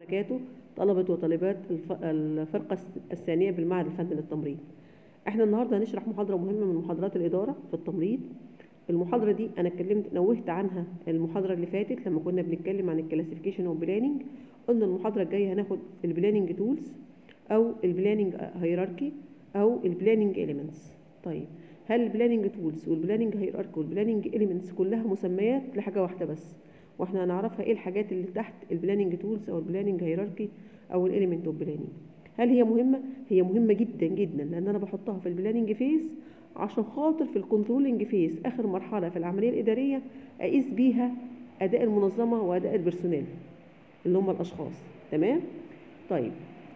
وبركاته طلبة وطالبات الف- الفرقة الثانية بالمعهد الفني للتمريض احنا النهاردة هنشرح محاضرة مهمة من محاضرات الإدارة في التمريض المحاضرة دي أنا اتكلمت نوهت عنها المحاضرة اللي فاتت لما كنا بنتكلم عن الكلاسيفيكيشن والبلاننج قلنا المحاضرة الجاية هناخد البلاننج تولز أو البلاننج هيراركي أو البلاننج إليمنتس طيب هل البلاننج تولز والبلاننج هيراركي والبلاننج إليمنتس كلها مسميات لحاجة واحدة بس واحنا هنعرفها ايه الحاجات اللي تحت البلاننج تولز او البلاننج هيراركي او الاليمنت اوف بلاننج هل هي مهمه هي مهمه جدا جدا لان انا بحطها في البلاننج فيس عشان خاطر في الكنترولنج فيس اخر مرحله في العمليه الاداريه اقيس بيها اداء المنظمه واداء البرسونيل اللي هم الاشخاص تمام طيب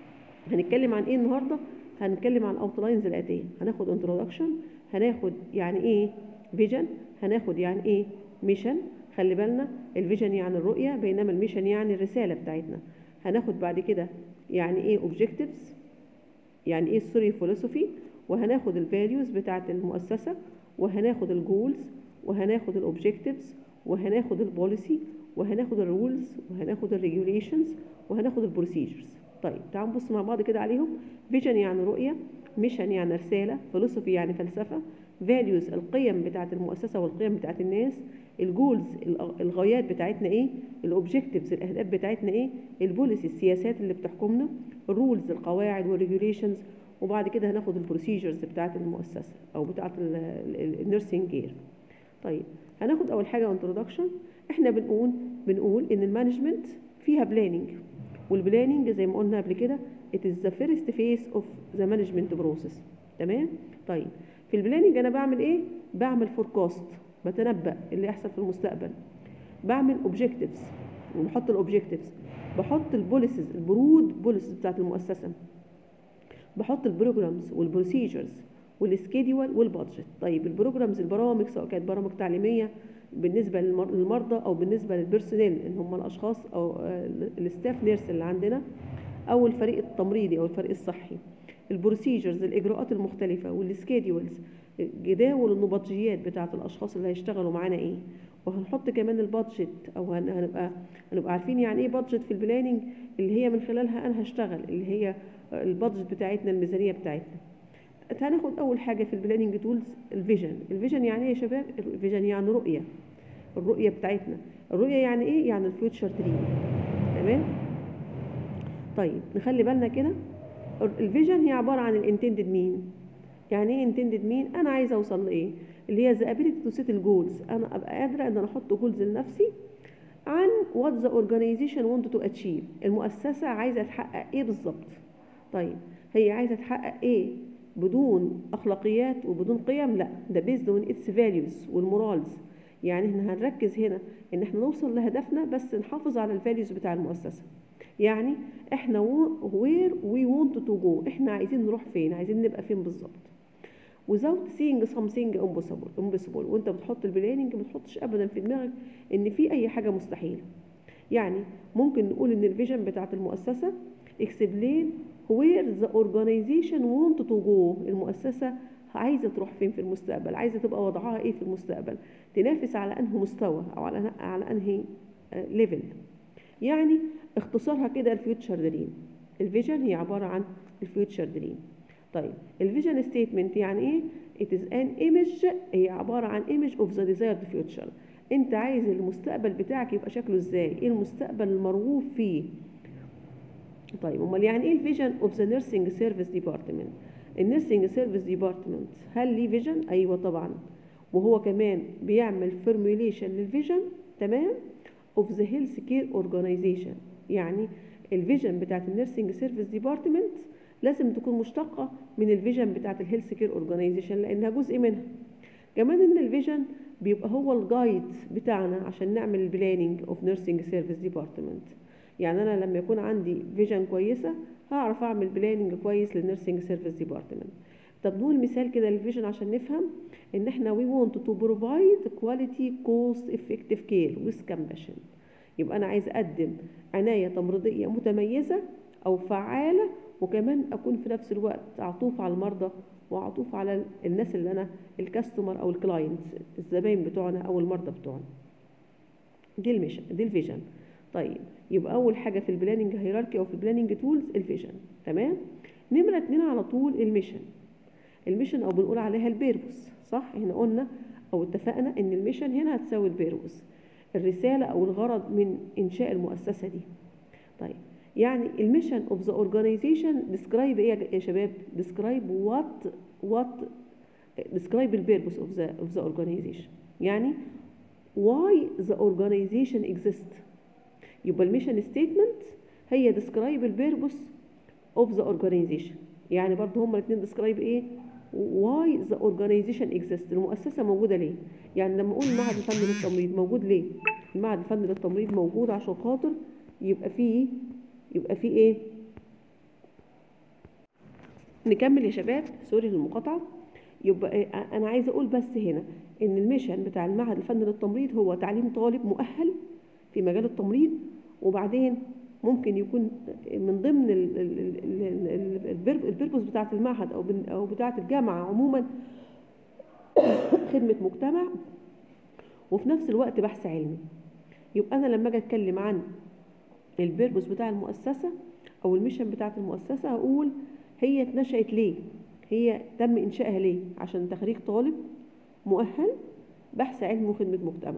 هنتكلم عن ايه النهارده هنتكلم عن اوتلاينز الاتيه هناخد انترودكشن هناخد يعني ايه فيجن هناخد يعني ايه ميشن خلي بالنا الفيجن يعني الرؤيه بينما الميشن يعني الرساله بتاعتنا هناخد بعد كده يعني ايه اوبجكتيفز يعني ايه ستوري فيلوسوفي وهناخد الفاليوز بتاعه المؤسسه وهناخد الجولز وهناخد الاوبجكتيفز وهناخد البوليسي وهناخد الرولز وهناخد الريجوليشنز وهناخد البروسيجرز طيب تعالوا نبص مع بعض كده عليهم فيجن يعني رؤيه ميشن يعني رساله فيلوسوفي يعني فلسفه فاليوز القيم بتاعه المؤسسه والقيم بتاعه الناس الجولز الغايات بتاعتنا ايه الاوبجكتيفز الاهداف بتاعتنا ايه البوليسي السياسات اللي بتحكمنا الرولز القواعد والريجوليشنز وبعد كده هناخد البروسيجرز بتاعه المؤسسه او بتاعه النيرسينج كير طيب هناخد اول حاجه انترودكشن احنا بنقول بنقول ان المانجمنت فيها بلاننج والبلاننج زي ما قلنا قبل كده it is the first phase of the management process تمام طيب في البلاننج انا بعمل ايه بعمل فوركاست بتنبأ اللي يحصل في المستقبل بعمل اوبجكتيفز وبحط الاوبجكتيفز بحط البوليسز البرود بوليسز بتاعت المؤسسه بحط البروجرامز والبروسيجرز والسكيدول والبادجت طيب البروجرامز البرامج سواء كانت برامج تعليميه بالنسبه للمرضى او بالنسبه للبيرسونيل ان هم الاشخاص او الستاف نيرس اللي عندنا او الفريق التمريضي او الفريق الصحي البروسيجرز الاجراءات المختلفه والسكيدولز جداول النبطشيات بتاعه الاشخاص اللي هيشتغلوا معانا ايه وهنحط كمان البادجت او هنبقى هنبقى عارفين يعني ايه بادجت في البلاننج اللي هي من خلالها انا هشتغل اللي هي البادجت بتاعتنا الميزانيه بتاعتنا هناخد اول حاجه في البلاننج تولز الفيجن الفيجن يعني ايه يا شباب الفيجن يعني رؤيه الرؤيه بتاعتنا الرؤيه يعني ايه يعني الفيوتشر دريم تمام طيب نخلي بالنا كده الفيجن هي عباره عن الانتندد مين يعني ايه انتندد مين انا عايزه اوصل لايه اللي هي ذا ابيليتي تو سيت الجولز انا ابقى قادره ان انا احط جولز لنفسي عن وات ذا اورجانيزيشن وانت تو اتشيف المؤسسه عايزه تحقق ايه بالظبط طيب هي عايزه تحقق ايه بدون اخلاقيات وبدون قيم لا ده بيزد اون اتس فاليوز والمورالز يعني احنا هنركز هنا ان احنا نوصل لهدفنا بس نحافظ على الفاليوز بتاع المؤسسه يعني احنا وير وي وونت تو جو احنا عايزين نروح فين عايزين نبقى فين بالظبط without seeing something impossible impossible وانت بتحط البلاننج ما تحطش ابدا في دماغك ان في اي حاجه مستحيله يعني ممكن نقول ان الفيجن بتاعت المؤسسه explain where the organization want to go المؤسسه عايزه تروح فين في المستقبل عايزه تبقى وضعها ايه في المستقبل تنافس على انه مستوى او على على انهي ليفل يعني اختصارها كده الفيوتشر دريم الفيجن هي عباره عن الفيوتشر دريم طيب الفيجن ستيتمنت يعني ايه it is an image هي عباره عن image of the desired future انت عايز المستقبل بتاعك يبقى شكله ازاي ايه المستقبل المرغوب فيه طيب امال يعني ايه الفيجن اوف ذا نيرسينج سيرفيس ديبارتمنت النيرسينج سيرفيس ديبارتمنت هل ليه فيجن ايوه طبعا وهو كمان بيعمل فورميوليشن للفيجن تمام اوف ذا هيلث كير اورجانيزيشن يعني الفيجن بتاعت النيرسينج سيرفيس ديبارتمنت لازم تكون مشتقه من الفيجن بتاعت الهيلث كير اورجانيزيشن لانها جزء منها كمان ان الفيجن بيبقى هو الجايد بتاعنا عشان نعمل البلاننج اوف نيرسينج سيرفيس ديبارتمنت يعني انا لما يكون عندي فيجن كويسه هعرف اعمل بلاننج كويس للنيرسينج سيرفيس ديبارتمنت طب نقول مثال كده للفيجن عشان نفهم ان احنا وي وونت تو بروفايد كواليتي كوست افكتيف كير ويز كامباشن يبقى انا عايز اقدم عنايه تمريضيه متميزه او فعاله وكمان اكون في نفس الوقت عطوف على المرضى وعطوف على الناس اللي انا الكاستمر او الكلاينت الزباين بتوعنا او المرضى بتوعنا دي الميشن دي الفيجن طيب يبقى اول حاجه في البلاننج هيراركي او في البلاننج تولز الفيجن تمام نمره اتنين على طول الميشن الميشن او بنقول عليها البيربوس صح احنا قلنا او اتفقنا ان الميشن هنا هتساوي البيربوس الرساله او الغرض من انشاء المؤسسه دي طيب يعني الميشن اوف ذا اورجانيزيشن ديسكرايب ايه يا شباب ديسكرايب وات وات describe the purpose of the of the organization يعني why the organization exists يبقى الميشن ستيتمنت هي describe the purpose of the organization يعني برضه هما الاثنين describe ايه why the organization exists المؤسسة موجودة ليه يعني لما اقول المعهد الفني للتمريض موجود ليه المعهد الفني للتمريض موجود عشان خاطر يبقى فيه يبقى فيه ايه نكمل يا شباب سوري للمقاطعه يبقى إيه؟ انا عايزه اقول بس هنا ان الميشن بتاع المعهد الفني للتمريض هو تعليم طالب مؤهل في مجال التمريض وبعدين ممكن يكون من ضمن البيربوس بتاعه المعهد او او بتاعه الجامعه عموما خدمه مجتمع وفي نفس الوقت بحث علمي يبقى انا لما اجي اتكلم عن البيربوس بتاع المؤسسه او الميشن بتاعه المؤسسه هقول هي اتنشأت ليه هي تم انشائها ليه عشان تخريج طالب مؤهل بحث علمي وخدمه مجتمع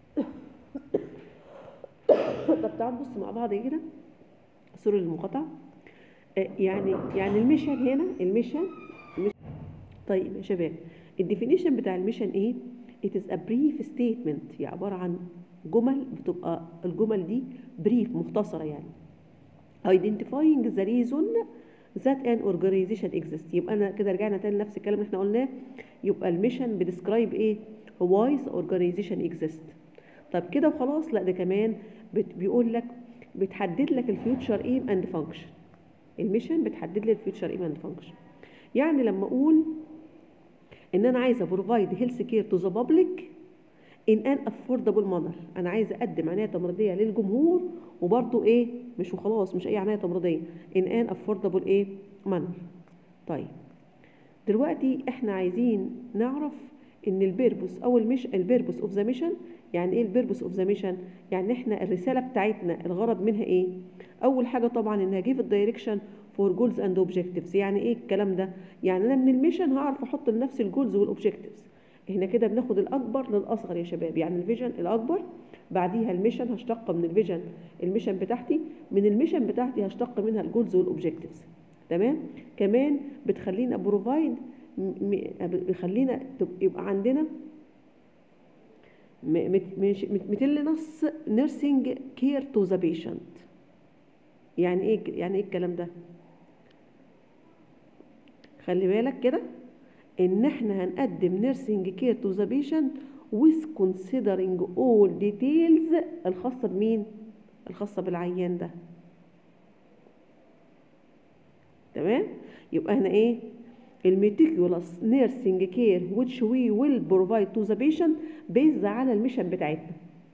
طب تعالوا نبص مع بعض كده سوري للمقاطعه يعني يعني الميشن هنا الميشن طيب يا شباب الديفينيشن بتاع الميشن ايه it is a brief statement هي عباره عن جمل بتبقى الجمل دي بريف مختصره يعني identifying the reason that an organization exists يبقى انا كده رجعنا تاني لنفس الكلام اللي احنا قلناه يبقى الميشن بتسكرايب ايه why the organization exists طب كده وخلاص لا ده كمان بيقول لك بتحدد لك الفيوتشر ايم اند فانكشن الميشن بتحدد لي الفيوتشر ايم اند فانكشن يعني لما اقول ان انا عايزه بروفايد هيلث كير تو ذا بابليك ان ان افوردبل مانر انا عايزه اقدم عنايه تمريضيه للجمهور وبرضه ايه مش وخلاص مش اي عنايه تمريضيه ان ان افوردبل ايه مانر طيب دلوقتي احنا عايزين نعرف ان البيربوس او المش البيربوس اوف ذا ميشن يعني ايه البيربوس اوف ذا ميشن يعني احنا الرساله بتاعتنا الغرض منها ايه اول حاجه طبعا انها جيف الدايركشن فور جولز اند اوبجكتيفز يعني ايه الكلام ده يعني انا من الميشن هعرف احط لنفسي الجولز والاوبجكتيفز احنا كده بناخد الاكبر للاصغر يا شباب يعني الفيجن الاكبر بعديها الميشن هشتق من الفيجن الميشن بتاعتي من الميشن بتاعتي هشتق منها الجولز والاوبجكتيفز تمام كمان بتخلينا بروفايد بيخلينا يبقى عندنا مثل نص نيرسينج كير تو ذا بيشنت يعني ايه يعني ايه الكلام ده خلي بالك كده ان احنا هنقدم نيرسينج كير تو ذا بيشنت with considering all details الخاصه بمين الخاصه بالعيان ده تمام يبقى هنا ايه الميتيكولس نيرسينج كير which we will provide to the patient based على الميشن بتاعتنا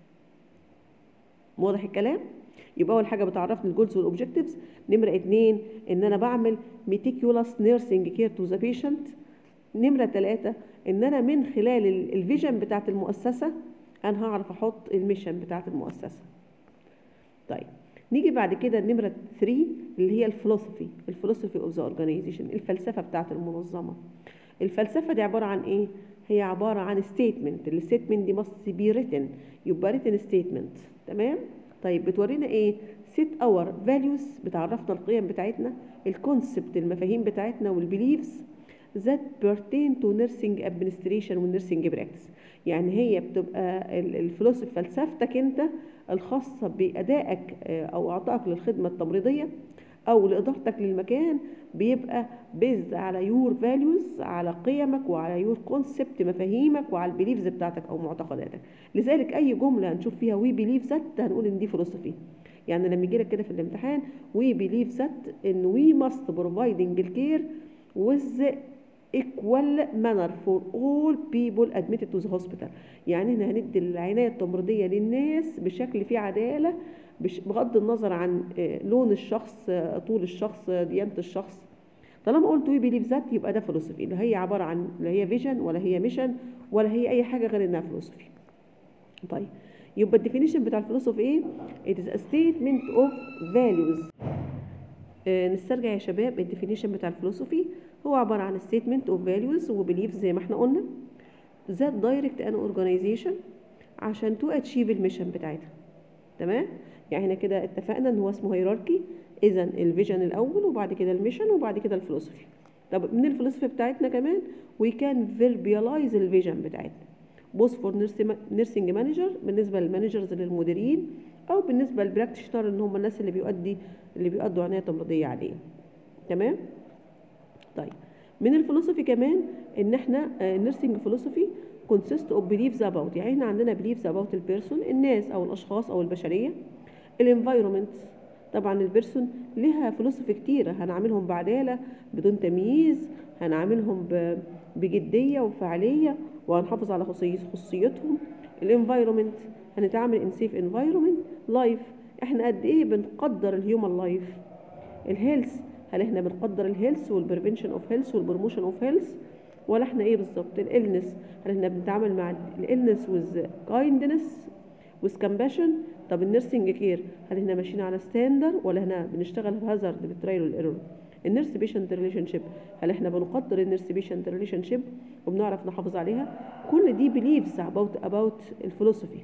واضح الكلام يبقى اول حاجه بتعرفني الجولز والاوبجكتيفز نمره اتنين ان انا بعمل ميتيكولس نيرسينج كير تو ذا بيشنت نمره ثلاثة ان انا من خلال الفيجن بتاعت المؤسسه انا هعرف احط الميشن بتاعت المؤسسه طيب نيجي بعد كده النمره 3 اللي هي الفلسفي الفلسفي اوف ذا اورجانيزيشن الفلسفه بتاعت المنظمه الفالسفه دي عباره عن ايه هي عباره عن ستيتمنت الستيتمنت دي ماست بي ريتن يبقى ريتن ستيتمنت تمام طيب بتورينا ايه سيت اور فاليوز بتعرفنا القيم بتاعتنا الكونسبت المفاهيم بتاعتنا والبيليفز that pertain to nursing administration والنيرسينج براكتس يعني هي بتبقى الفلوسفي فلسفتك انت الخاصة بأدائك أو إعطائك للخدمة التمريضية أو لإدارتك للمكان بيبقى بيزد على يور فاليوز على قيمك وعلى يور كونسبت مفاهيمك وعلى البيليفز بتاعتك أو معتقداتك لذلك أي جملة هنشوف فيها وي بيليف ذات هنقول إن دي فلسفي يعني لما يجي لك كده في الامتحان وي بيليف ذات إن وي ماست بروفايدنج الكير with equal manner for all people admitted to the hospital يعني احنا هندي العناية التمريضية للناس بشكل فيه عدالة بغض النظر عن لون الشخص طول الشخص ديانة الشخص طالما قلت وي بيليف ذات يبقى ده فلسفي لا هي عبارة عن لا هي فيجن ولا هي ميشن ولا هي أي حاجة غير إنها فلسفي طيب يبقى الديفينيشن بتاع الفلسفه ايه it is a statement of values آه نسترجع يا شباب الديفينيشن بتاع الفلسفي هو عباره عن statement of values وبeliefs زي ما احنا قلنا that direct an organization عشان to achieve الميشن بتاعتها تمام يعني هنا كده اتفقنا ان هو اسمه هيراركي اذا الفيجن الاول وبعد كده الميشن وبعد كده الفلسفي طب من الفلسفه بتاعتنا كمان وي كان فيربيالايز الفيجن بتاعتنا بوث فور نيرسينج مانجر بالنسبه للمانجرز للمديرين او بالنسبه للبراكتيشنر اللي هم الناس اللي بيؤدي اللي بيؤدوا عنايه تمريضيه عاديه تمام طيب من الفلسفي كمان ان احنا النيرسينج فلسفي consist of beliefs about يعني احنا عندنا beliefs about البيرسون الناس او الاشخاص او البشريه الانفايرمنت طبعا البيرسون لها فلسفه كتيره هنعملهم بعداله بدون تمييز هنعملهم بجديه وفعاليه وهنحافظ على خصوصيتهم الانفايرمنت هنتعامل ان سيف انفايرمنت لايف احنا قد ايه بنقدر الهيومن لايف الهيلث هل احنا بنقدر الهيلث والبريفنشن اوف هيلث والبروموشن اوف هيلث ولا احنا ايه بالظبط الالنس هل احنا بنتعامل مع الالنس ويز كايندنس ويز كامباشن طب النيرسينج كير هل احنا ماشيين على ستاندر ولا احنا بنشتغل بهازارد بالترايل والايرور النيرس بيشنت ريليشن شيب هل احنا بنقدر النيرس بيشنت ريليشن شيب وبنعرف نحافظ عليها كل دي بليفز اباوت اباوت الفلسفي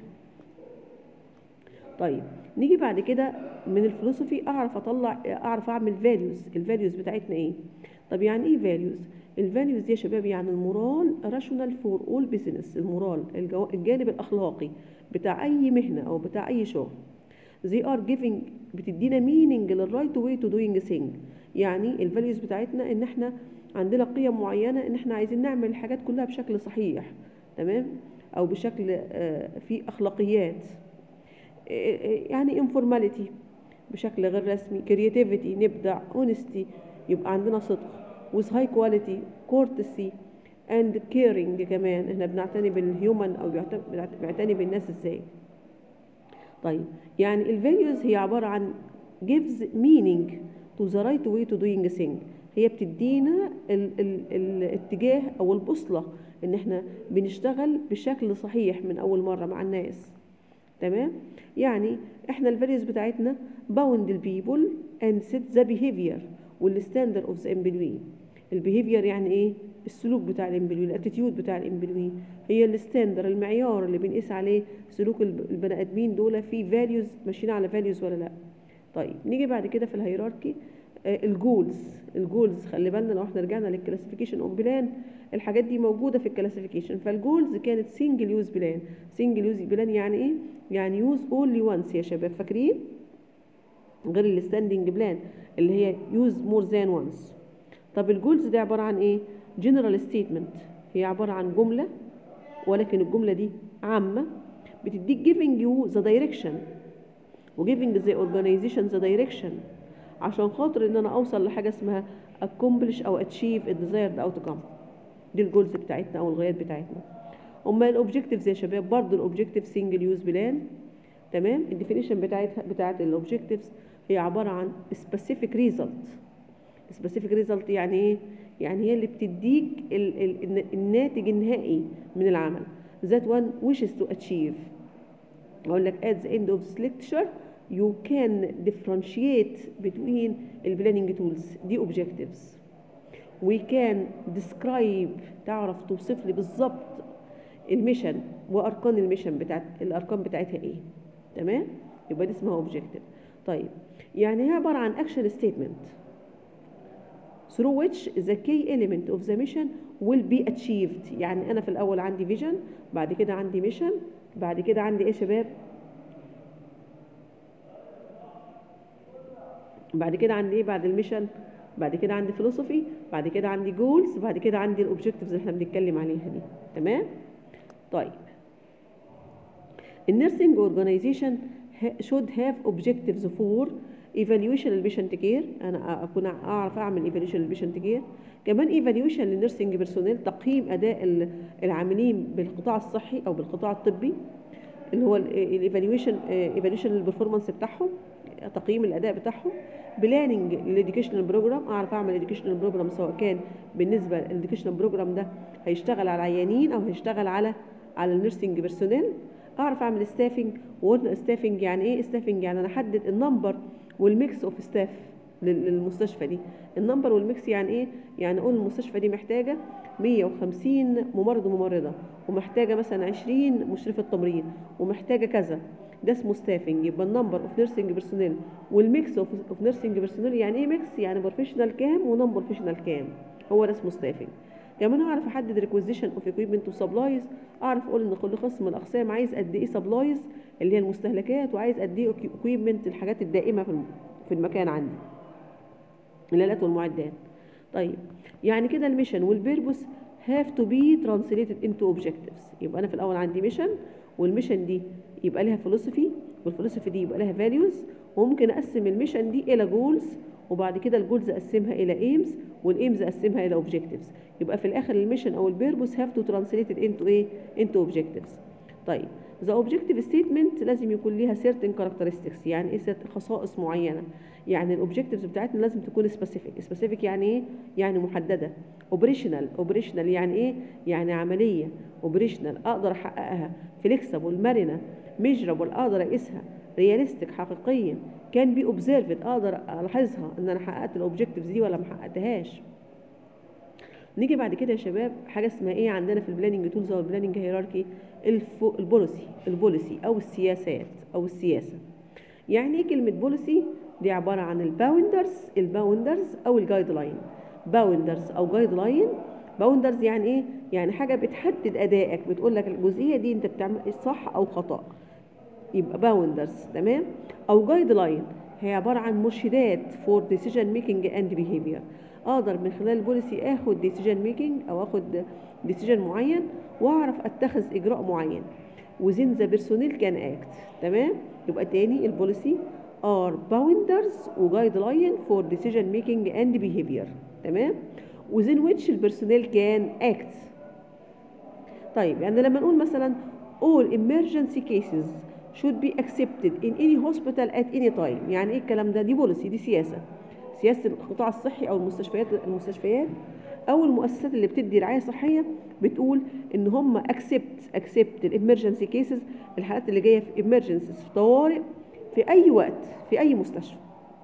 طيب نيجي بعد كده من الفلسفي اعرف اطلع اعرف اعمل فاليوز الفاليوز بتاعتنا ايه طب يعني ايه فاليوز الفاليوز دي يا شباب يعني المورال راشونال فور اول بيزنس المورال الجو... الجانب الاخلاقي بتاع اي مهنه او بتاع اي شغل they are giving بتدينا meaning للرايت واي تو دوينج thing يعني الفاليوز بتاعتنا ان احنا عندنا قيم معينه ان احنا عايزين نعمل الحاجات كلها بشكل صحيح تمام او بشكل في اخلاقيات يعني انفورماليتي بشكل غير رسمي كرياتيفيتي نبدع اونستي يبقى عندنا صدق with high quality courtesy and caring كمان احنا بنعتني بالهيومن او بنعتني بالناس ازاي طيب يعني الفاليوز هي عبارة عن gives meaning to the right way to doing thing هي بتدينا ال ال الاتجاه او البوصلة ان احنا بنشتغل بشكل صحيح من اول مرة مع الناس تمام يعني احنا الفاليوز بتاعتنا bound البيبل and set the behavior والستاندر اوف ذا امبلوي البيهيفير يعني ايه السلوك بتاع الامبلوي الاتيتيود بتاع الامبلوي هي الستاندر المعيار اللي بنقيس عليه سلوك البني ادمين دول في فاليوز ماشيين على فاليوز ولا لا طيب نيجي بعد كده في الهيراركي آه الجولز الجولز خلي بالنا لو احنا رجعنا للكلاسيفيكيشن اون بلان الحاجات دي موجوده في الكلاسيفيكيشن فالجولز كانت سنجل يوز بلان سنجل يوز بلان يعني ايه يعني يوز اونلي وانس يا شباب فاكرين غير الستاندنج بلان اللي هي يوز مور ذان وانس طب الجولز دي عباره عن ايه جنرال ستيتمنت هي عباره عن جمله ولكن الجمله دي عامه بتديك giving you the direction و giving the organization the direction عشان خاطر ان انا اوصل لحاجه اسمها accomplish او achieve a desired outcome دي الجولز بتاعتنا او الغايات بتاعتنا امال الاوبجكتيفز يا شباب برضه الاوبجكتيف سنجل يوز بلان تمام الديفينيشن بتاعتها بتاعت الاوبجكتيفز هي عباره عن specific result specific result يعني ايه يعني هي اللي بتديك ال ال الناتج النهائي من العمل that one wishes to achieve اقول لك at the end of this lecture you can differentiate between البلاننج tools دي objectives we can describe تعرف توصف لي بالظبط الميشن واركان الميشن بتاعت الارقام بتاعتها ايه تمام يبقى دي اسمها اوبجكتيف طيب يعني هي عباره عن اكشن ستيتمنت through which the key element of the mission will be achieved يعني انا في الاول عندي فيجن بعد كده عندي ميشن بعد كده عندي ايه يا شباب بعد كده عندي ايه بعد الميشن بعد كده عندي فلسفي بعد كده عندي جولز بعد كده عندي الاوبجكتيفز اللي احنا بنتكلم عليها دي تمام طيب النيرسينج اورجانيزيشن should have objectives for evaluation للبيشنت كير انا اكون اعرف اعمل ايفالويشن للبيشنت كير كمان ايفالويشن للنيرسينج بيرسونيل تقييم اداء العاملين بالقطاع الصحي او بالقطاع الطبي اللي هو الايفالويشن ايفالويشن للبرفورمانس بتاعهم تقييم الاداء بتاعهم بلاننج للاديوكيشنال بروجرام اعرف اعمل اديوكيشنال بروجرام سواء كان بالنسبه للاديوكيشنال بروجرام ده هيشتغل على العيانين او هيشتغل على على النيرسينج بيرسونيل اعرف اعمل ستافنج وقلنا ستافنج يعني ايه ستافنج يعني انا احدد النمبر والميكس اوف ستاف للمستشفى دي النمبر والميكس يعني ايه يعني اقول المستشفى دي محتاجه 150 ممرض وممرضه ومحتاجه مثلا 20 مشرفه تمريض ومحتاجه كذا ده اسمه ستافنج يبقى النمبر اوف نيرسينج بيرسونيل والميكس اوف نيرسينج بيرسونيل يعني ايه ميكس يعني بروفيشنال كام ونون بروفيشنال كام هو ده اسمه ستافنج كمان اعرف احدد ريكويزيشن اوف اكويبمنت وسبلايز اعرف اقول ان كل قسم من الاقسام عايز قد ايه سبلايز اللي هي المستهلكات وعايز قد ايه اكويبمنت الحاجات الدائمه في في المكان عندي الالات والمعدات طيب يعني كده الميشن والبيربوس هاف تو بي ترانسليتد انتو اوبجكتيفز يبقى انا في الاول عندي ميشن والميشن دي يبقى لها فلوسفي والفلوسفي دي يبقى لها فاليوز وممكن اقسم الميشن دي الى جولز وبعد كده الجولز اقسمها الى ايمز والايمز اقسمها الى اوبجكتيفز يبقى في الاخر الميشن او البيربوس هاف تو ترانسليتد انتو ايه انتو اوبجكتيفز طيب ذا اوبجكتيف ستيتمنت لازم يكون ليها سيرتن كاركترستكس يعني ايه خصائص معينه يعني الاوبجكتيفز بتاعتنا لازم تكون سبيسيفيك سبيسيفيك يعني ايه يعني محدده اوبريشنال اوبريشنال يعني ايه يعني عمليه اوبريشنال اقدر احققها فليكسبل مرنه ميجرابل اقدر اقيسها رياليستيك حقيقيه كان بي اوبزرفد اقدر الاحظها ان انا حققت الاوبجكتيفز دي ولا ما حققتهاش نيجي بعد كده يا شباب حاجه اسمها ايه عندنا في البلاننج تولز او البلاننج هيراركي البوليسي البوليسي او السياسات او السياسه يعني ايه كلمه بوليسي دي عباره عن الباوندرز الباوندرز او الجايد لاين باوندرز او جايد لاين باوندرز يعني ايه يعني حاجه بتحدد ادائك بتقول لك الجزئيه دي انت بتعمل صح او خطا يبقى باوندرز تمام او جايد لاين هي عباره عن مرشدات فور ديسيجن ميكنج اند بيهيفير اقدر من خلال البوليسي اخد ديسيجن ميكنج او اخد ديسيجن معين واعرف اتخذ اجراء معين وزين ذا بيرسونيل كان اكت تمام يبقى تاني البوليسي ار باوندرز وجايد لاين فور ديسيجن ميكنج اند بيهيفير تمام وزين ويتش البيرسونيل كان اكت طيب يعني لما نقول مثلا all emergency cases should be accepted in any hospital at any time يعني ايه الكلام ده دي بوليسي دي سياسه سياسه القطاع الصحي او المستشفيات المستشفيات او المؤسسات اللي بتدي رعايه صحيه بتقول ان هم اكسبت اكسبت الامرجنسي كيسز الحالات اللي جايه في امرجنسيز في طوارئ في اي وقت في اي مستشفى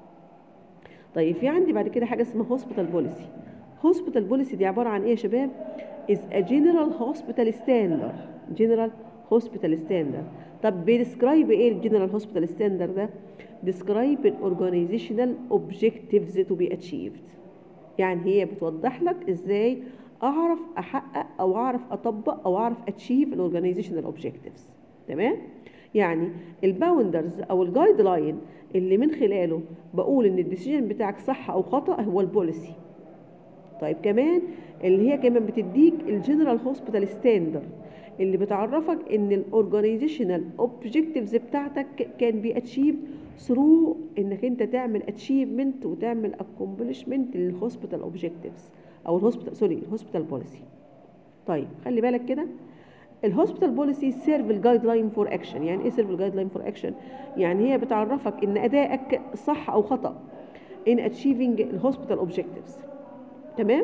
طيب في عندي بعد كده حاجه اسمها هوسبيتال بوليسي هوسبيتال بوليسي دي عباره عن ايه يا شباب is a general hospital standard general hospital standard طب بيدسكرايب ايه الجنرال هوسبيتال ستاندرد ده describe an organizational objectives to be achieved يعني هي بتوضح لك ازاي اعرف احقق او اعرف اطبق او اعرف اتشيف الاورجانيزيشنال اوبجكتيفز تمام يعني الباوندرز او الجايد لاين اللي من خلاله بقول ان الديسيجن بتاعك صح او خطا هو البوليسي طيب كمان اللي هي كمان بتديك الجنرال هوسبيتال ستاندرد اللي بتعرفك ان الاورجانيزيشنال اوبجكتيفز بتاعتك كان بي اتشيف ثرو انك انت تعمل اتشيفمنت وتعمل اكومبلشمنت للهوسبيتال اوبجكتيفز او الهوسبيتال سوري الهوسبيتال بوليسي طيب خلي بالك كده الهوسبيتال بوليسي سيرف الجايد لاين فور اكشن يعني ايه سيرف الجايد لاين فور اكشن يعني هي بتعرفك ان ادائك صح او خطا in achieving الهوسبيتال اوبجكتيفز تمام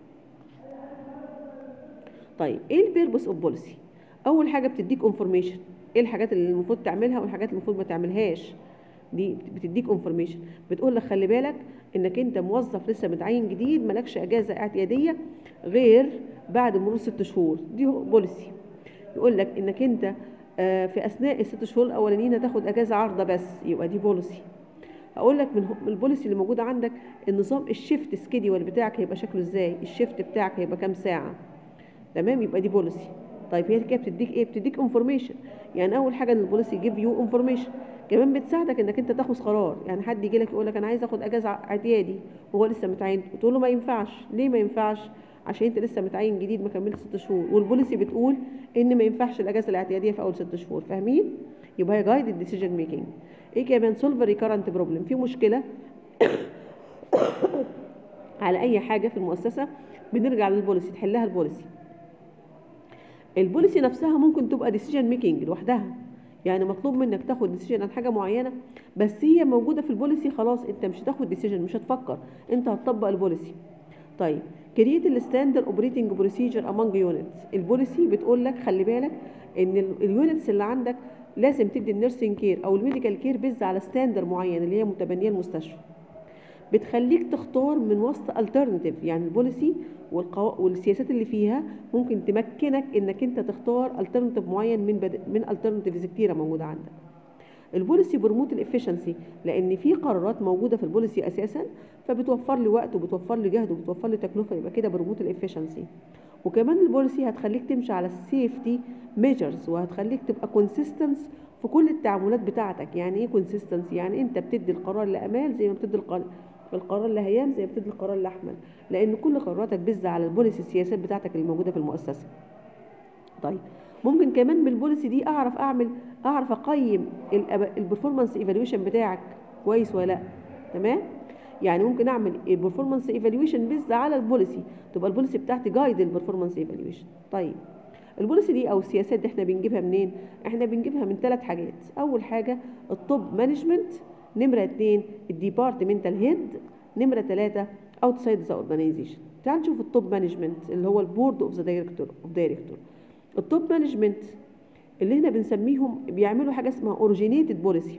طيب ايه البيربس اوف بوليسي اول حاجه بتديك انفورميشن ايه الحاجات اللي المفروض تعملها والحاجات اللي المفروض ما تعملهاش دي بتديك انفورميشن بتقول لك خلي بالك انك انت موظف لسه متعين جديد مالكش اجازه اعتياديه غير بعد مرور ست شهور دي بوليسي يقول لك انك انت في اثناء الست شهور الاولانيين هتاخد اجازه عارضه بس يبقى دي بوليسي اقول لك من البوليسي اللي موجوده عندك النظام الشيفت سكيدول بتاعك هيبقى شكله ازاي الشيفت بتاعك هيبقى كام ساعه تمام يبقى دي بوليسي طيب هي كده بتديك ايه بتديك انفورميشن يعني اول حاجه ان البوليسي جيف يو انفورميشن كمان بتساعدك انك انت تاخد قرار يعني حد يجي لك يقول لك انا عايز اخد اجازه اعتيادي وهو لسه متعين تقول له ما ينفعش ليه ما ينفعش عشان انت لسه متعين جديد ما كملتش ست شهور والبوليسي بتقول ان ما ينفعش الاجازه الاعتياديه في اول ست شهور فاهمين يبقى هي جايد الديسيجن ميكنج ايه كمان سولف ريكارنت بروبلم في مشكله على اي حاجه في المؤسسه بنرجع للبوليسي تحلها البوليسي البوليسي نفسها ممكن تبقى ديسيجن ميكنج لوحدها يعني مطلوب منك تاخد ديسيجن عن حاجه معينه بس هي موجوده في البوليسي خلاص انت مش هتاخد ديسيجن مش هتفكر انت هتطبق البوليسي طيب كريت الستاندر اوبريتنج بروسيجر امونج يونتس البوليسي بتقول لك خلي بالك ان اليونتس اللي عندك لازم تدي النيرسينج كير او الميديكال كير بيز على ستاندر معين اللي هي متبنيه المستشفى بتخليك تختار من وسط الترناتيف يعني البوليسي والقو... والسياسات اللي فيها ممكن تمكنك انك انت تختار الترناتيف معين من بد... من الترناتيفز كتيره موجوده عندك البوليسي بروموت الافشنسي لان في قرارات موجوده في البوليسي اساسا فبتوفر لي وقت وبتوفر لي جهد وبتوفر لي تكلفه يبقى كده بروموت الافشنسي وكمان البوليسي هتخليك تمشي على السيفتي ميجرز وهتخليك تبقى كونسيستنس في كل التعاملات بتاعتك يعني ايه كونسيستنس يعني انت بتدي القرار لامال زي ما بتدي القرار القرار لهيام زي ما بتدي القرار لاحمد لان كل قراراتك بيزة على البوليسي السياسات بتاعتك اللي موجوده في المؤسسه طيب ممكن كمان بالبوليسي دي اعرف اعمل اعرف اقيم البرفورمانس ايفالويشن بتاعك كويس ولا لا تمام يعني ممكن اعمل البرفورمانس ايفالويشن بيز على البوليسي تبقى البوليسي بتاعتي جايد البرفورمانس ايفالويشن طيب البوليسي دي او السياسات دي احنا بنجيبها منين احنا بنجيبها من ثلاث حاجات اول حاجه التوب مانجمنت نمره اتنين الديبارتمنتال هيد نمره ثلاثه اوتسايد ذا اورجانيزيشن تعال نشوف التوب مانجمنت اللي هو البورد اوف ذا دايركتور اوف دايركتور التوب مانجمنت اللي هنا بنسميهم بيعملوا حاجه اسمها اوريجينيتد بوليسي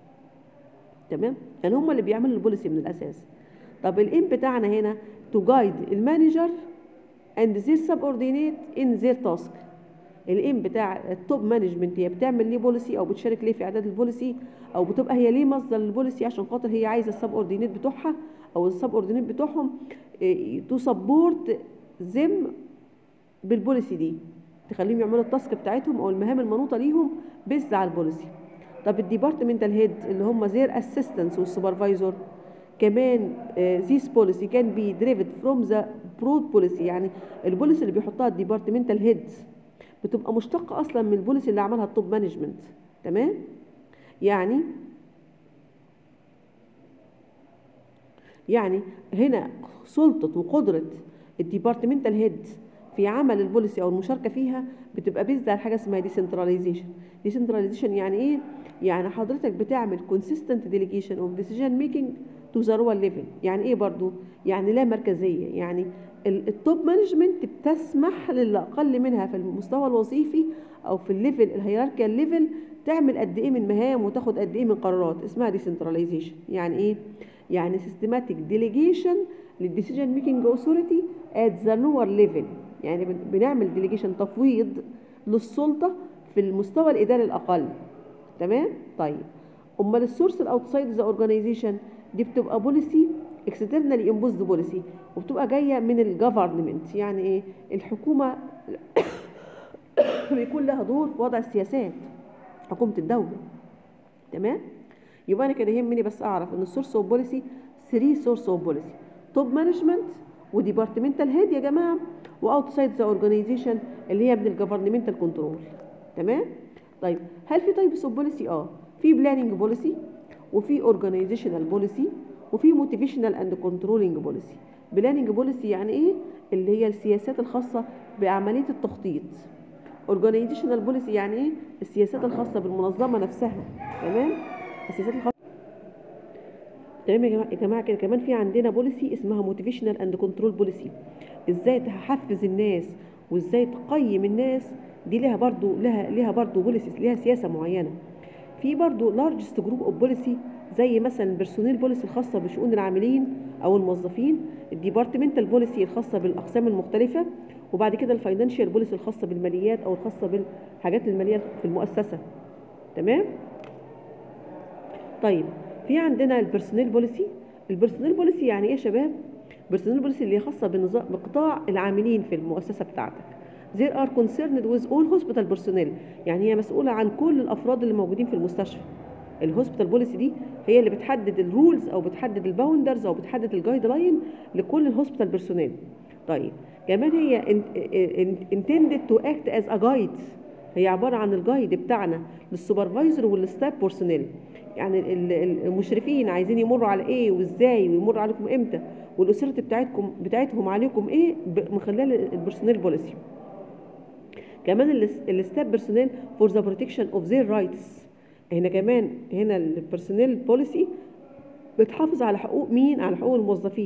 تمام يعني هم اللي بيعملوا البوليسي من الاساس طب الايم بتاعنا هنا تو جايد المانجر اند زير سبوردينيت ان زير تاسك الايم بتاع التوب مانجمنت هي بتعمل ليه بوليسي او بتشارك ليه في اعداد البوليسي او بتبقى هي ليه مصدر البوليسي عشان خاطر هي عايزه السب اوردينيت بتوعها او السب اوردينيت بتوعهم تو سبورت زم بالبوليسي دي تخليهم يعملوا التاسك بتاعتهم او المهام المنوطه ليهم بيز على البوليسي طب الديبارتمنتال هيد اللي هم زير اسيستنس والسوبرفايزر كمان ذيس بوليسي كان بي دريفد فروم ذا برود بوليسي يعني البوليسي اللي بيحطها الديبارتمنتال هيدز بتبقى مشتقه اصلا من البوليسي اللي عملها التوب مانجمنت تمام يعني يعني هنا سلطه وقدره الديبارتمنتال هيد في عمل البوليسي او المشاركه فيها بتبقى بيزد على حاجه اسمها ديسنتراليزيشن ديسنتراليزيشن يعني ايه يعني حضرتك بتعمل كونسيستنت ديليجيشن اوف ديسيجن ميكنج تو ذا روال ليفل يعني ايه برضو يعني لا مركزيه يعني التوب مانجمنت بتسمح للي اقل منها في المستوى الوظيفي او في الليفل الهيراركيال ليفل تعمل قد ايه من مهام وتاخد قد ايه من قرارات اسمها ديسنتراليزيشن يعني ايه يعني سيستماتيك ديليجيشن للديسيجن ميكنج اوثوريتي ات ذا لور ليفل يعني بنعمل ديليجيشن تفويض للسلطه في المستوى الاداري الاقل تمام طيب امال السورس الاوتسايد ذا اورجانيزيشن دي بتبقى بوليسي اكسترنالي امبوزد بوليسي وبتبقى جايه من الجفرمنت يعني ايه الحكومه بيكون لها دور في وضع السياسات حكومه الدوله تمام يبقى انا كده يهمني بس اعرف ان السورس اوف بوليسي 3 سورس اوف بوليسي توب مانجمنت وديبارتمنتال هيد يا جماعه واوتسايد ذا اورجانيزيشن اللي هي من الجفرمنتال كنترول تمام طيب هل في تايبس اوف بوليسي اه في بلاننج بوليسي وفي اورجانيزيشنال بوليسي وفي موتيفيشنال اند كنترولنج بوليسي بلاننج بوليسي يعني ايه اللي هي السياسات الخاصه بعمليه التخطيط اورجانيزيشنال بوليسي يعني ايه السياسات الخاصه بالمنظمه نفسها تمام السياسات الخاصه تمام يا جماعه كده كمان في عندنا بوليسي اسمها موتيفيشنال اند كنترول بوليسي ازاي تحفز الناس وازاي تقيم الناس دي لها برضو لها لها برضو بوليسيز لها سياسه معينه في برضو لارجست جروب اوف بوليسي زي مثلا البيرسونيل بوليسي الخاصه بشؤون العاملين او الموظفين الديبارتمنتال بوليسي الخاصه بالاقسام المختلفه وبعد كده الفاينانشال بوليسي الخاصه بالماليات او الخاصه بالحاجات الماليه في المؤسسه تمام طيب في عندنا البيرسونيل بوليسي البيرسونيل بوليسي يعني ايه يا شباب البيرسونيل بوليسي اللي هي خاصه بنظام بقطاع العاملين في المؤسسه بتاعتك there are concerned with all hospital personnel يعني هي مسؤولة عن كل الأفراد اللي موجودين في المستشفى الهوسبيتال بوليسي دي هي اللي بتحدد الرولز او بتحدد الباوندرز او بتحدد الجايد لاين لكل الهوسبيتال بيرسونيل طيب كمان هي intended to act as a guide هي عبارة عن الجايد بتاعنا للسوبرفايزر والستاف بيرسونيل يعني المشرفين عايزين يمروا على ايه وازاي ويمروا عليكم امتى والاسرة بتاعتكم بتاعتهم عليكم ايه من خلال البيرسونيل بوليسي كمان الستاف بيرسونيل فور ذا بروتكشن اوف ذير رايتس هنا كمان هنا البيرسونيل بوليسي بتحافظ على حقوق مين على حقوق الموظفين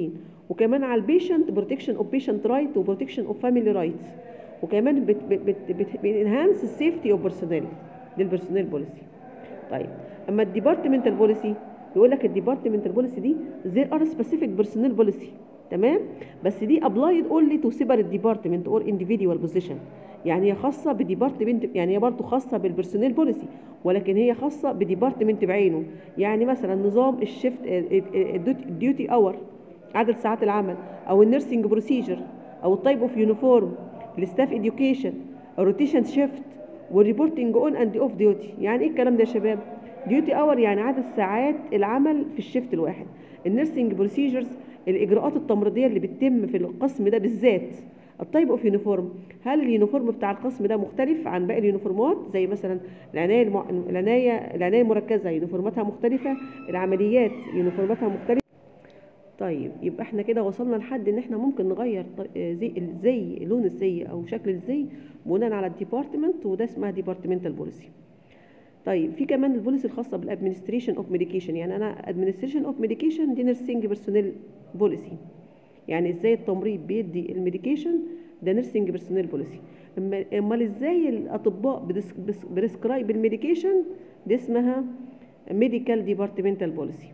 وكمان على البيشنت بروتكشن اوف بيشنت رايت وبروتكشن اوف فاميلي رايتس وكمان بت بت بت بتنهانس السيفتي اوف بيرسونيل دي البيرسونيل بوليسي طيب اما الديبارتمنتال بوليسي يقول لك الديبارتمنتال بوليسي دي there are specific personnel policy تمام بس دي applied only to separate department or individual position يعني هي خاصة بديبارتمنت يعني هي برضه خاصة بالبرسونيل بوليسي ولكن هي خاصة بديبارتمنت بعينه يعني مثلا نظام الشيفت الديوتي اور عدد ساعات العمل او النيرسينج بروسيجر او التايب اوف يونيفورم الستاف اديوكيشن الروتيشن شيفت والريبورتنج اون اند اوف ديوتي يعني ايه الكلام ده يا شباب ديوتي اور يعني عدد ساعات العمل في الشيفت الواحد النيرسينج بروسيجرز الاجراءات التمريضيه اللي بتتم في القسم ده بالذات التايب اوف يونيفورم هل اليونيفورم بتاع القسم ده مختلف عن باقي اليونيفورمات زي مثلا العنايه المع... العنايه العنايه المركزه يونيفورماتها مختلفه العمليات يونيفورماتها مختلفه طيب يبقى احنا كده وصلنا لحد ان احنا ممكن نغير زي الزي لون الزي او شكل الزي بناء على الديبارتمنت وده اسمها ديبارتمنتال بوليسي طيب في كمان البوليسي الخاصه بالادمنستريشن اوف ميديكيشن يعني انا ادمنستريشن اوف ميديكيشن دي نيرسينج بيرسونيل بوليسي يعني ازاي التمريض بيدي الميديكيشن ده نيرسينج بيرسونيل بوليسي اما امال ازاي الاطباء بريسكرايب الميديكيشن دي اسمها ميديكال ديبارتمنتال بوليسي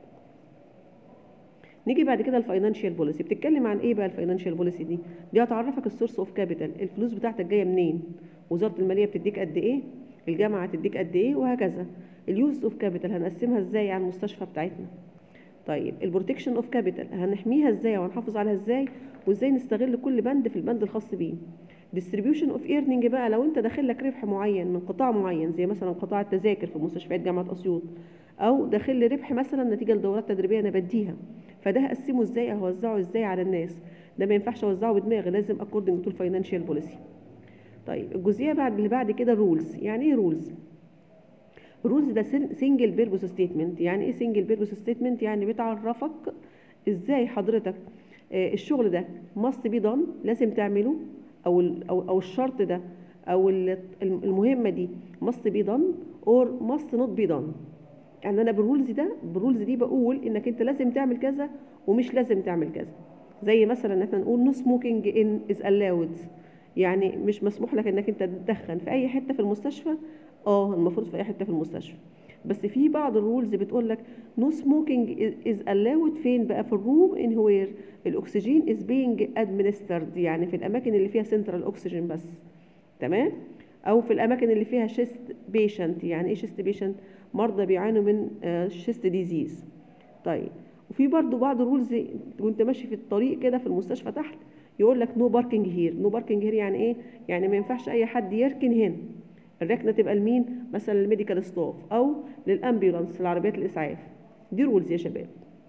نيجي بعد كده الفاينانشال بوليسي بتتكلم عن ايه بقى الفاينانشال بوليسي دي دي هتعرفك السورس اوف كابيتال الفلوس بتاعتك جايه منين وزاره الماليه بتديك قد ايه الجامعه هتديك قد ايه وهكذا اليوز اوف كابيتال هنقسمها ازاي على المستشفى بتاعتنا طيب البروتكشن اوف كابيتال هنحميها ازاي وهنحافظ عليها ازاي وازاي نستغل كل بند في البند الخاص بيه ديستريبيوشن اوف ايرنينج بقى لو انت داخل لك ربح معين من قطاع معين زي مثلا قطاع التذاكر في مستشفيات جامعه اسيوط او داخل لي ربح مثلا نتيجه لدورات تدريبيه انا بديها فده هقسمه ازاي اوزعه ازاي على الناس ده ما ينفعش اوزعه بدماغي لازم اكوردنج تو الفاينانشال بوليسي طيب الجزئيه بعد اللي بعد كده الرولز يعني ايه رولز رولز ده سنجل بيربوس ستيتمنت يعني ايه سنجل بيربوس ستيتمنت يعني بتعرفك ازاي حضرتك آه الشغل ده ماست بي دان لازم تعمله او او او الشرط ده او المهمه دي ماست بي دان اور ماست نوت بي دان يعني انا بالرولز ده بالرولز دي بقول انك انت لازم تعمل كذا ومش لازم تعمل كذا زي مثلا احنا نقول نو سموكينج ان از الاود يعني مش مسموح لك انك انت تدخن في اي حته في المستشفى اه المفروض في اي حته في المستشفى بس في بعض الرولز بتقول لك نو سموكينج از الاود فين بقى في الروم ان وير الاكسجين از بينج ادمنسترد يعني في الاماكن اللي فيها سنترال اوكسجين بس تمام او في الاماكن اللي فيها شيست بيشنت يعني ايه شيست بيشنت مرضى بيعانوا من شيست ديزيز طيب وفي برضو بعض الرولز وانت ماشي في الطريق كده في المستشفى تحت يقول لك نو باركنج هير نو باركنج هير يعني ايه يعني ما ينفعش اي حد يركن هنا الركنه تبقى لمين مثلا للميديكال ستاف او للامبيولانس لعربيات الاسعاف دي رولز يا شباب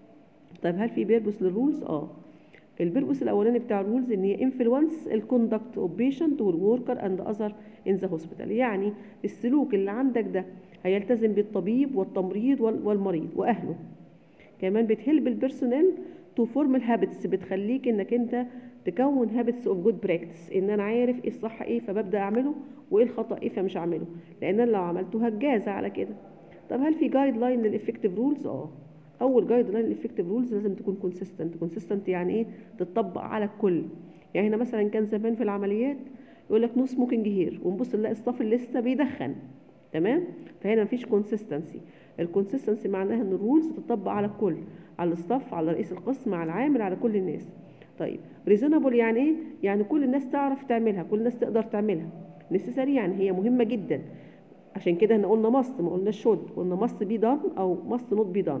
طيب هل في بيربوس للرولز اه البيربوس الاولاني بتاع الرولز ان هي انفلونس الكوندكت اوف بيشنت والوركر اند اذر ان ذا هوسبيتال يعني السلوك اللي عندك ده هيلتزم بالطبيب والتمريض والمريض واهله كمان بتهلب البيرسونيل تو فورم الهابتس بتخليك انك انت تكون هابتس اوف جود براكتس ان انا عارف ايه الصح ايه فببدا اعمله وايه الخطا ايه فمش هعمله لان انا لو عملته هتجازى على كده طب هل في جايد لاين للافكتيف رولز اه اول جايد لاين للافكتيف رولز لازم تكون كونسيستنت كونسيستنت يعني ايه تطبق على الكل يعني هنا مثلا كان زمان في العمليات يقول لك نو سموكينج هير ونبص نلاقي الصف اللي لسه بيدخن تمام فهنا مفيش كونسيستنسي الكونسيستنسي معناها ان الرولز تطبق على الكل على الصف على رئيس القسم على العامل على كل الناس طيب ريزونبل يعني ايه يعني كل الناس تعرف تعملها كل الناس تقدر تعملها نسيسري يعني هي مهمه جدا عشان كده احنا قلنا ماست ما قلناش شود قلنا ماست بي دان او ماست نوت بي دان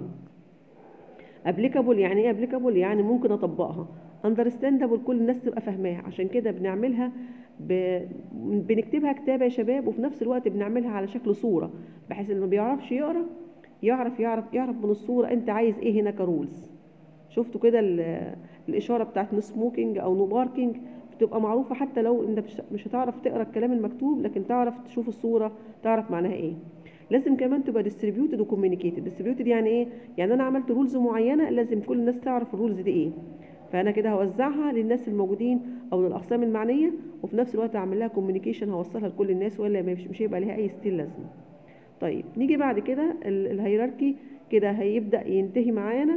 ابليكابل يعني ايه ابليكابل يعني ممكن اطبقها اندرستاندبل كل الناس تبقى فاهماها عشان كده بنعملها ب... بنكتبها كتابه يا شباب وفي نفس الوقت بنعملها على شكل صوره بحيث اللي ما بيعرفش يقرا يعرف يعرف يعرف من الصوره انت عايز ايه هنا كرولز شفتوا كده الاشاره بتاعت نو سموكينج او نو باركينج بتبقى معروفه حتى لو انت مش هتعرف تقرا الكلام المكتوب لكن تعرف تشوف الصوره تعرف معناها ايه لازم كمان تبقى ديستريبيوتد وكوميونيكيتد ديستريبيوتد يعني ايه يعني انا عملت رولز معينه لازم كل الناس تعرف الرولز دي ايه فانا كده هوزعها للناس الموجودين او للاقسام المعنيه وفي نفس الوقت اعمل لها كوميونيكيشن هوصلها لكل الناس ولا مش مش هيبقى ليها اي ستيل لازمه طيب نيجي بعد كده الهيراركي كده هيبدا ينتهي معانا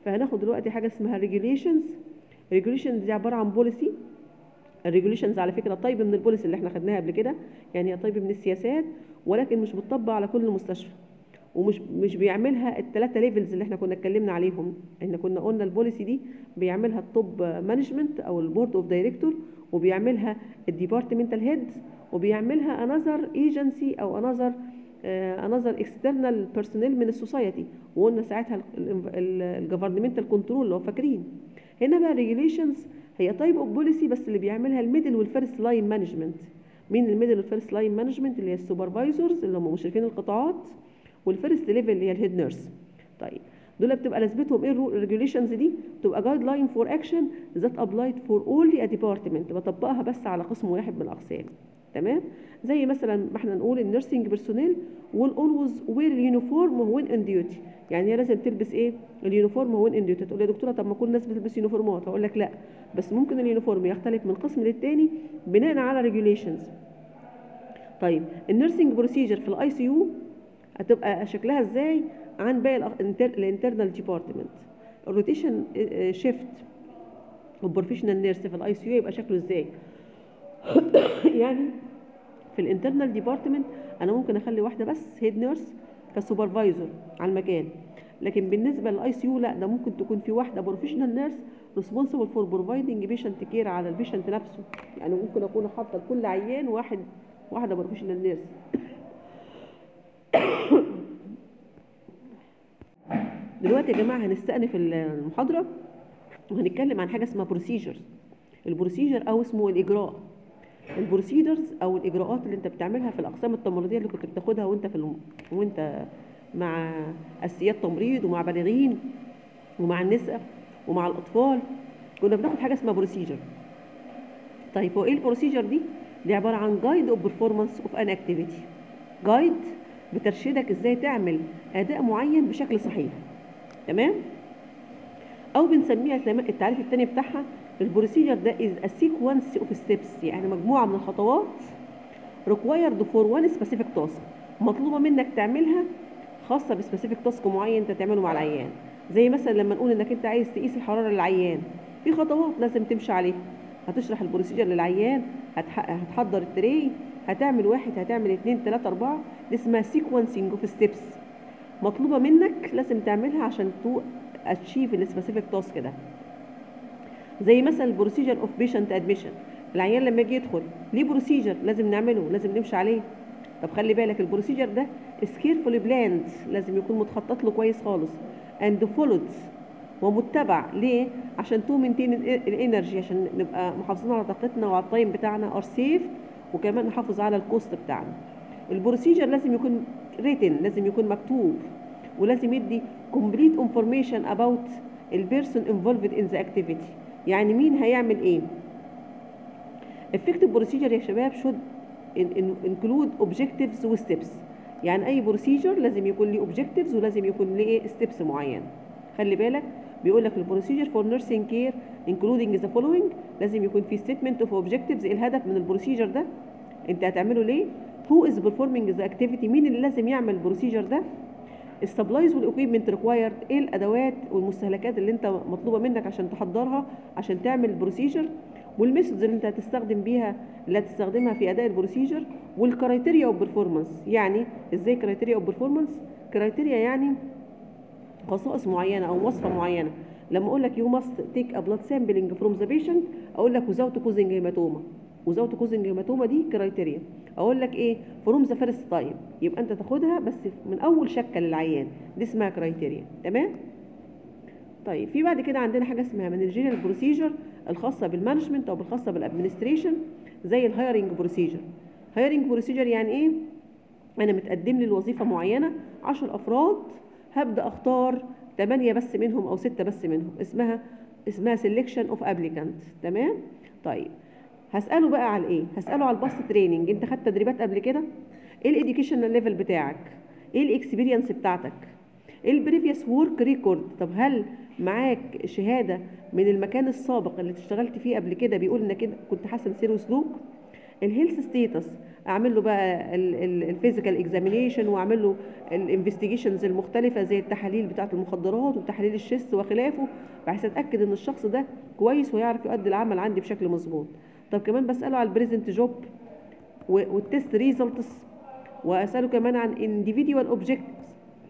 فهناخد دلوقتي حاجه اسمها ريجوليشنز ريجوليشنز دي عباره عن بوليسي الريجوليشنز على فكره طيب من البوليسي اللي احنا خدناها قبل كده يعني هي طيب من السياسات ولكن مش بتطبق على كل المستشفى ومش مش بيعملها الثلاثه ليفلز اللي احنا كنا اتكلمنا عليهم احنا كنا قلنا البوليسي دي بيعملها التوب مانجمنت او البورد اوف دايركتور وبيعملها الديبارتمنتال هيد وبيعملها انذر ايجنسي او انذر انذر اكسترنال بيرسونيل من السوسايتي وقلنا ساعتها الجفرنمنتال كنترول لو فاكرين هنا بقى ريجوليشنز هي تايب اوف بوليسي بس اللي بيعملها الميدل والفيرست لاين مانجمنت مين الميدل والفيرست لاين مانجمنت اللي هي السوبرفايزرز اللي هم مشرفين القطاعات والفيرست ليفل اللي هي الهيد نيرس طيب دول بتبقى لازمتهم ايه الريجوليشنز دي بتبقى جايد لاين فور اكشن ذات ابلايد فور اونلي ا ديبارتمنت بطبقها بس على قسم واحد من الاقسام تمام زي مثلا ما احنا نقول النيرسينج بيرسونيل ويل اولويز وير اليونيفورم وين ان ديوتي يعني هي لازم تلبس ايه اليونيفورم وين ان ديوتي تقول يا دكتوره طب ما كل الناس بتلبس يونيفورمات هقول لك لا بس ممكن اليونيفورم يختلف من قسم للتاني بناء على ريجوليشنز طيب النيرسينج بروسيجر في الاي سي يو هتبقى شكلها ازاي عن باقي الانترنال ديبارتمنت الروتيشن شيفت والبروفيشنال نيرس في الاي سي يو يبقى شكله ازاي يعني في الانترنال ديبارتمنت انا ممكن اخلي واحده بس هيد نيرس كسوبرفايزر على المكان لكن بالنسبه للاي سي يو لا ده ممكن تكون في واحده بروفيشنال نيرس ريسبونسبل فور بروفايدنج بيشنت كير على البيشنت نفسه يعني ممكن اكون حاطه لكل عيان واحد واحده بروفيشنال نيرس دلوقتي يا جماعه هنستأنف المحاضره وهنتكلم عن حاجه اسمها بروسيجرز البروسيجر او اسمه الاجراء البروسيدرز او الاجراءات اللي انت بتعملها في الاقسام التمريضيه اللي كنت بتاخدها وانت في الم... وانت مع اساسيات تمريض ومع بالغين ومع النساء ومع الاطفال كنا بناخد حاجه اسمها بروسيجر طيب هو ايه البروسيجر دي دي عباره عن جايد اوف بيرفورمانس اوف ان اكتيفيتي جايد بترشدك ازاي تعمل اداء معين بشكل صحيح تمام او بنسميها التعريف الثاني بتاعها البروسيجر ده is a sequence of steps يعني مجموعه من الخطوات required for one specific task مطلوبه منك تعملها خاصه بسبيسيفيك تاسك معين انت تعمله مع العيان زي مثلا لما نقول انك انت عايز تقيس الحراره للعيان في خطوات لازم تمشي عليها هتشرح البروسيجر للعيان هتحضر التري هتعمل واحد هتعمل اتنين تلاته اربعه دي اسمها سيكونسنج اوف ستيبس مطلوبه منك لازم تعملها عشان تو اتشيف السبيسيفيك تاسك ده زي مثلا البروسيجر اوف بيشنت ادميشن العيان لما يجي يدخل ليه بروسيجر لازم نعمله لازم نمشي عليه طب خلي بالك البروسيجر ده سكيرفولي بلاند لازم يكون متخطط له كويس خالص اند فولود ومتبع ليه عشان تو مينتين الانرجي عشان نبقى محافظين على طاقتنا وعلى التايم بتاعنا ار سيف وكمان نحافظ على الكوست بتاعنا البروسيجر لازم يكون ريتن لازم يكون مكتوب ولازم يدي complete information about البيرسون involved in the activity يعني مين هيعمل ايه effective procedure يا شباب should include objectives و steps يعني اي بروسيجر لازم يكون ليه objectives ولازم يكون ليه steps معين خلي بالك بيقول لك البروسيجر فور نيرسينج كير including the following لازم يكون في statement of objectives ايه الهدف من البروسيجر ده انت هتعمله ليه who is performing the activity مين اللي لازم يعمل البروسيجر ده السبلايز والاكويبمنت ريكوايرد ايه الادوات والمستهلكات اللي انت مطلوبه منك عشان تحضرها عشان تعمل البروسيجر والميثودز اللي انت هتستخدم بيها اللي هتستخدمها في اداء البروسيجر والكرايتيريا اوف بيرفورمانس يعني ازاي كرايتيريا اوف بيرفورمانس كرايتيريا يعني خصائص معينه او وصفه معينه لما اقول لك يو ماست تيك ا بلاد سامبلنج فروم ذا بيشنت اقول لك وزاوت كوزنج هيماتوما وزاوت كوزنج هيماتوما دي كرايتيريا اقول لك ايه فروم ذا فيرست تايم يبقى انت تاخدها بس من اول شكه للعيان دي اسمها كرايتيريا تمام طيب في بعد كده عندنا حاجه اسمها مانجيريال بروسيجر الخاصه بالمانجمنت او بالخاصه بالادمنستريشن زي الهايرنج بروسيجر هايرنج بروسيجر يعني ايه انا متقدم لي الوظيفه معينه 10 افراد هبدا اختار 8 بس منهم او 6 بس منهم اسمها اسمها سيلكشن اوف ابليكانت تمام طيب هساله بقى على ايه هساله على الباست تريننج انت خدت تدريبات قبل كده ايه الاديوكيشنال ليفل بتاعك ايه الاكسبيرينس بتاعتك ايه البريفيوس ورك ريكورد طب هل معاك شهاده من المكان السابق اللي اشتغلت فيه قبل كده بيقول انك كنت حسن سير وسلوك الهيلث ستيتس اعمل له بقى الفيزيكال اكزامينيشن واعمل له الانفستيجيشنز المختلفه زي التحاليل بتاعه المخدرات وتحاليل الشيست وخلافه بحيث اتاكد ان الشخص ده كويس ويعرف يؤدي العمل عندي بشكل مظبوط طب كمان بساله على البريزنت جوب والتست ريزلتس واساله كمان عن individual objectives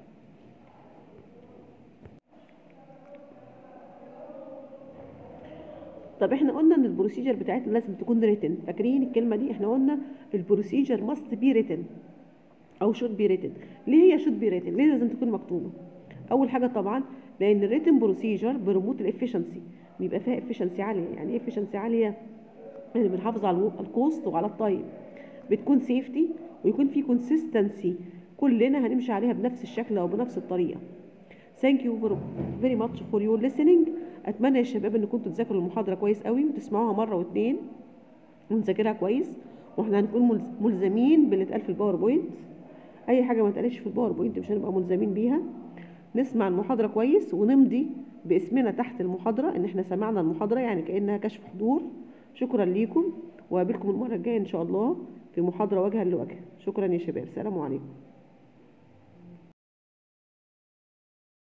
طب احنا قلنا ان البروسيجر بتاعتنا لازم تكون ريتن فاكرين الكلمه دي احنا قلنا البروسيجر ماست بي ريتن او شود بي ريتن ليه هي شود بي ريتن ليه لازم تكون مكتوبه اول حاجه طبعا لان الريتن بروسيجر بروموت الافشنسي بيبقى فيها افشنسي عاليه يعني ايه افشنسي عاليه يعني بنحافظ على الكوست وعلى التايم بتكون سيفتي ويكون في كونسيستنسي كلنا هنمشي عليها بنفس الشكل او بنفس الطريقه ثانك يو فيري ماتش فور يور listening اتمنى يا شباب ان كنتوا تذاكروا المحاضره كويس قوي وتسمعوها مره واثنين ونذاكرها كويس واحنا هنكون ملزمين باللي اتقال في الباوربوينت اي حاجه ما اتقالش في الباوربوينت مش هنبقى ملزمين بيها نسمع المحاضره كويس ونمضي باسمنا تحت المحاضره ان احنا سمعنا المحاضره يعني كانها كشف حضور شكرا ليكم وقابلكم المره الجايه ان شاء الله في محاضره وجها لوجه شكرا يا شباب سلام عليكم